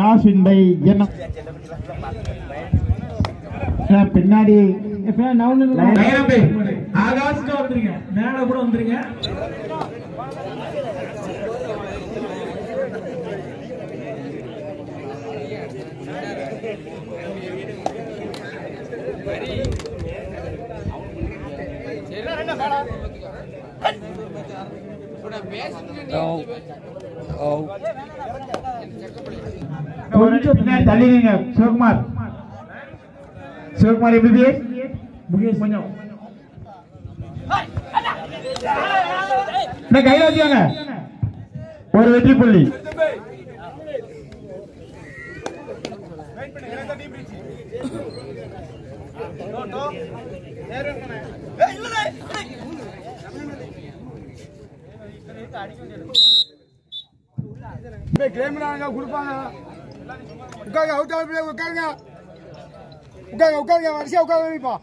toss win by என்ன பின்னாடி ஆகாஷ்க்கு வந்துருங்க மேல கூட வந்துருங்க கொஞ்சம் பின்னாடி தள்ளிடுங்க சிவகுமார் சிவகுமார் எப்படி முகேஷ் கொஞ்சம் என்ன கையில வச்சுக்காங்க ஒரு வெற்றி புள்ளி கேமரா கொடுப்பாங்க உட்காருங்க அவுட் ஆஃப் பிளே உட்காருங்க உட்காருங்க உட்காருங்க வரிசையா உட்காருங்க இப்போ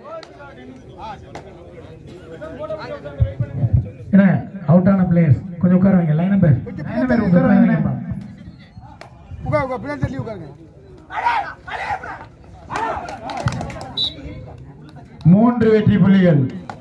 என்ன அவுட் ஆன பிளேயர்ஸ் கொஞ்சம் உட்காருவாங்க லைன் நம்பர் லைன் நம்பர் உட்காருவாங்க உட்காரு உட்காரு பின்னாடி தள்ளி உட்காருங்க மூன்று வெற்றி புள்ளிகள்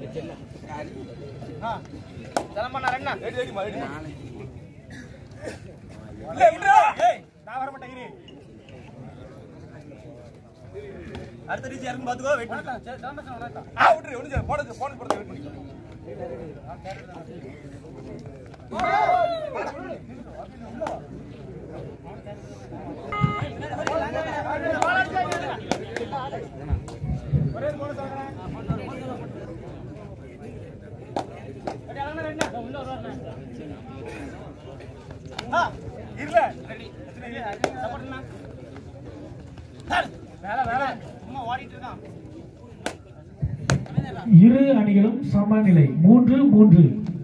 இரு அணிகளும் சமநிலை மூன்று மூன்று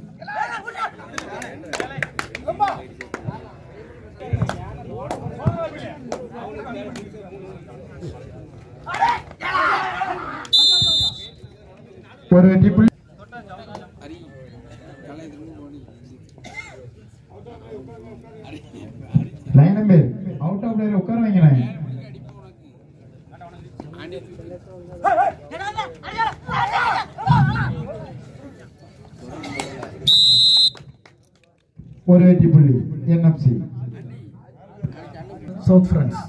ஒரு வெற்றி புள்ளி line number out of player உட்கார வைங்களேன் ஒரு வெற்றி புள்ளி என்எஃப்சி சவுத் பிரான்ஸ்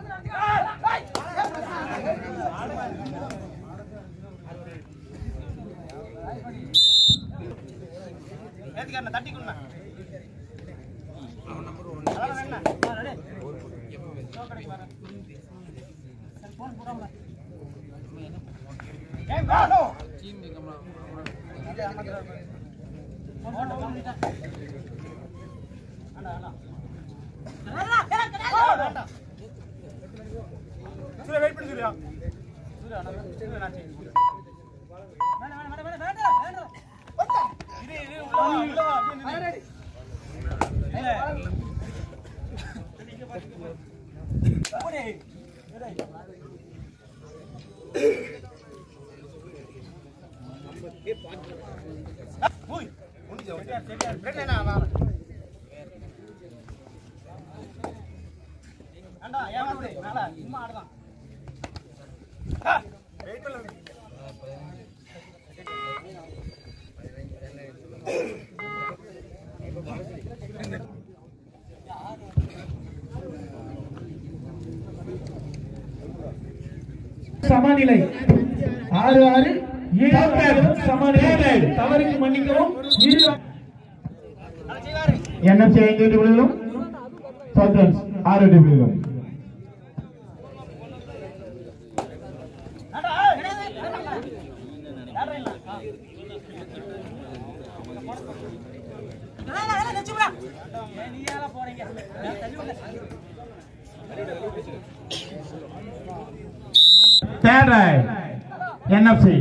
சமநிலை ஆறு ஆறு ஏழு அணிகளும் சமநிலை தவறுக்கு மன்னிக்கவும் இரு என்எஃப்சி ஐந்து வெற்றி புள்ளிகளும் சவுத் ரன்ஸ் ஆறு வெற்றி புள்ளிகளும் தேர்ட் ரைட் என்எஃப்சி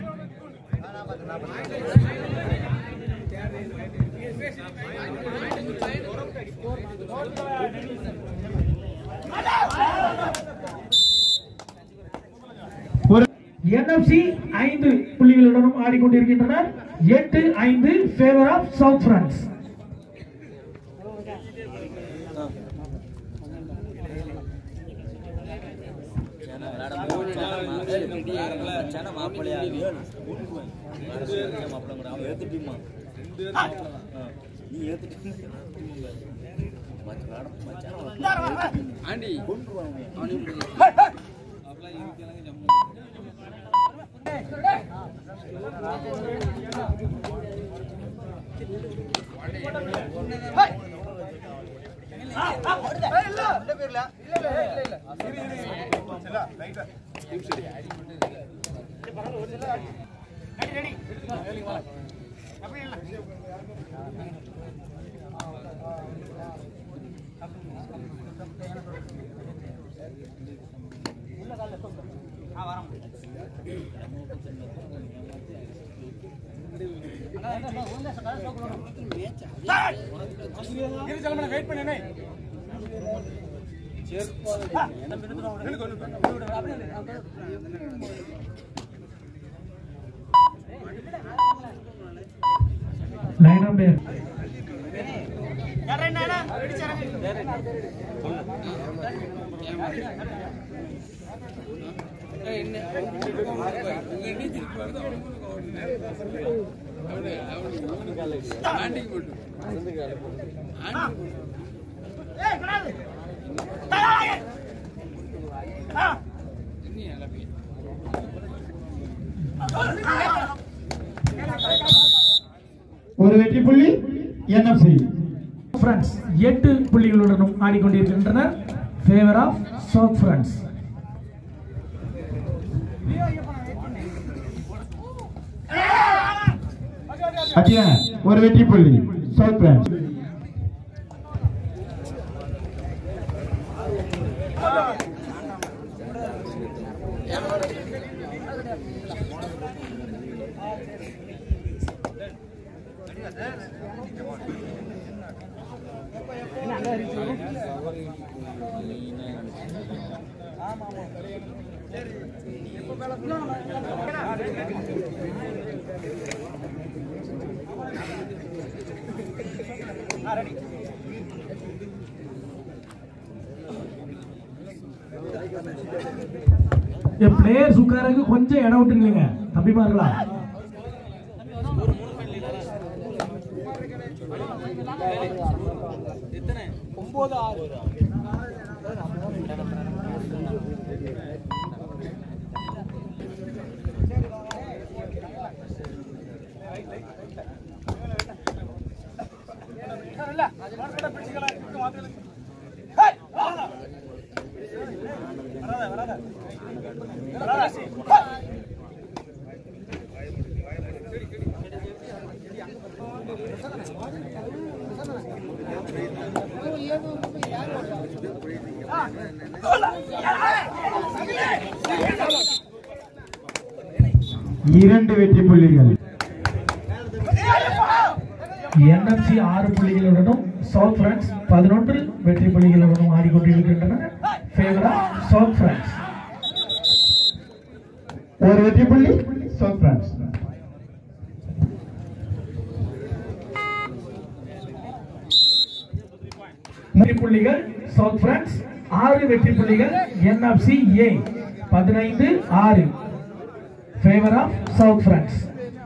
ஒரு என்எஃப்சி ஐந்து புள்ளிகளுடனும் ஆடிக்கொண்டிருக்கின்றனர் எட்டு ஐந்து favour of south France wait பண்ணு லைன் நம்பர் ஒரு வெற்றி புள்ளி என்எஃப்சி ஃப்ரெண்ட்ஸ் எட்டு புள்ளிகளுடனும் ஆடிக்கொண்டிருக்கின்றனர் ஃபேவர் ஆஃப் சோக் ஃப்ரெண்ட்ஸ் அஜய ஒரு வெற்றி புள்ளி சவுத் பிரான்ச் பிளேயர்ஸ் உட்காரக்கு கொஞ்சம் இடம் விட்டுருங்க தம்பிமார்களா இரண்டு வெற்றி புள்ளிகள் என்எஃப்சி ஆறு புள்ளிகளுடனும் சவுத் பிரான்ஸ் பதினொன்று வெற்றி புள்ளிகளுடனும் ஆடிக்கொண்டிருக்கின்றனர் ஃபேவர் ஆஃப் சவுத் பிரான்ஸ் ஒரு வெற்றி புள்ளி சவுத் பிரான்ஸ் வெற்றி புள்ளிகள் சவுத் பிரான்ஸ் ஆறு வெற்றி புள்ளிகள் என்எஃப்சி ஏ பதினைந்து ஆறு favour of south France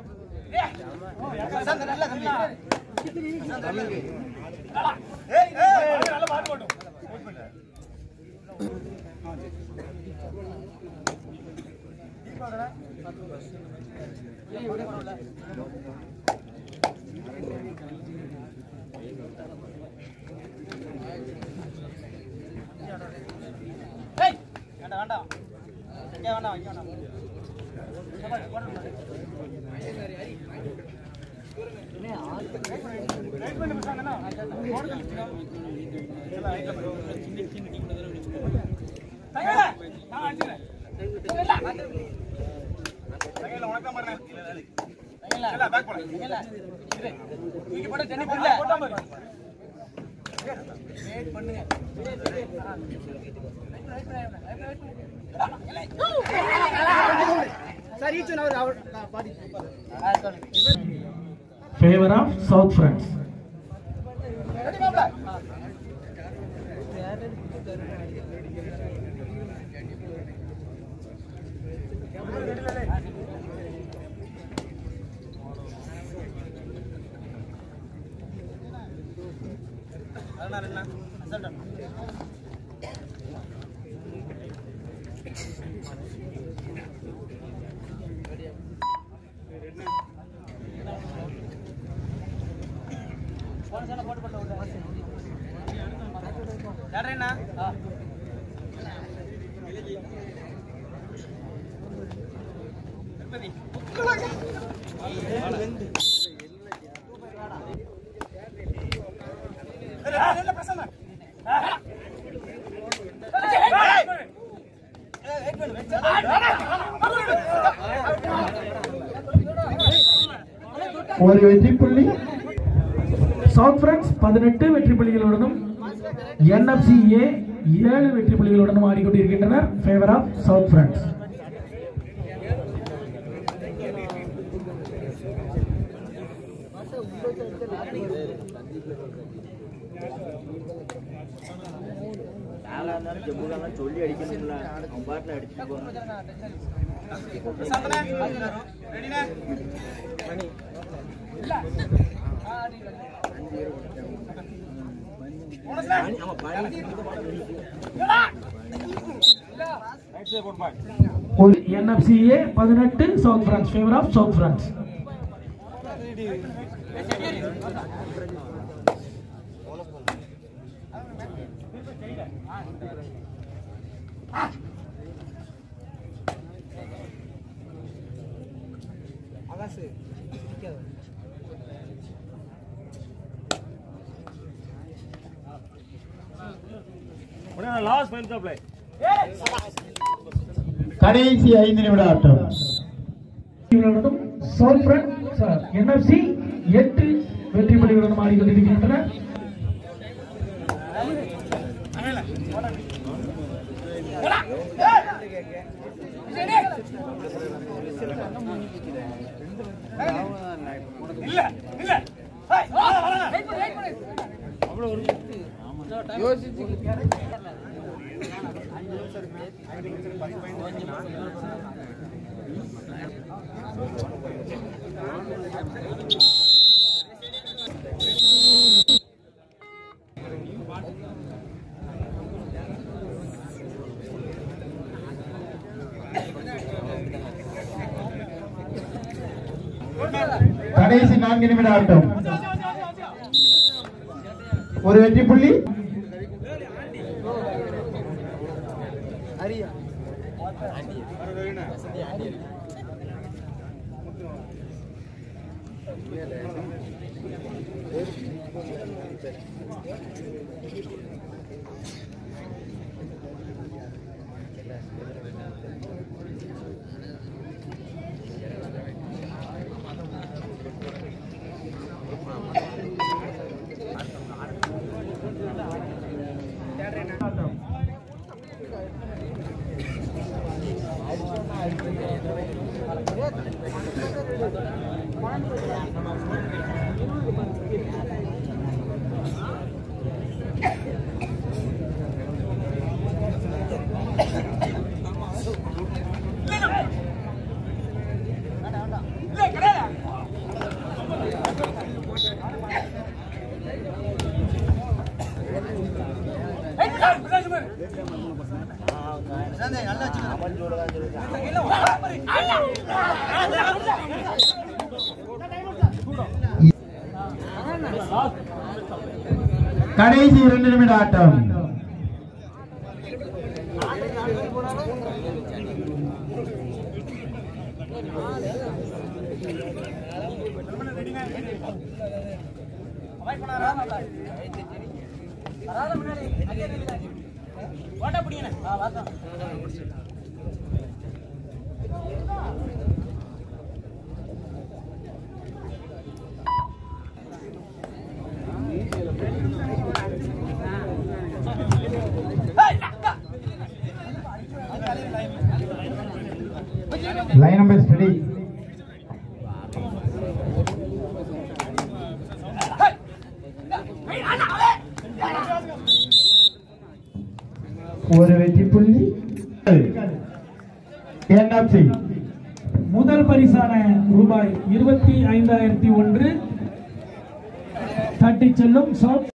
favour of south France ஒரு வெற்றி புள்ளி சவுத் பிரான்ஸ் பதினெட்டு வெற்றி புள்ளிகளுடனும் என்எஃப்சி ஏ ஏழு வெற்றி புள்ளிகளுடனும் ஆடிக்கொண்டிருக்கின்றனர் ஃபேவர் ஆஃப் சவுத் பிரான்ஸ் யாரா இருந்தாலும் ஜம்முலாம் சொல்லி அடிக்கணும்ல அவன் பாட்டில் அடிச்சுட்டு போறான் ஒரு என்எஃப்சி ஏ பதினெட்டு south France favour of south France last fine supply கடைசி ஐந்து நிமிட ஆட்டம் இவர்களுடன் சவுத் பிரான்ஸ் என்எஃப்சி எட்டு வெற்றி புள்ளிகளுடன் ஆடிக்கொண்டிருக்கின்றனர் கடைசி நான்கு நிமிட ஆட்டம் ஒரு வெற்றி புள்ளி கடைசி இரண்டு நிமிட ஆட்டம் லைன் நம்பர் ஸ்டடி ஒரு வெற்றி புள்ளி என்எஃப்சி முதல் பரிசான ரூபாய் இருபத்தி ஐந்தாயிரத்தி ஒன்று தட்டி செல்லும் சவுத்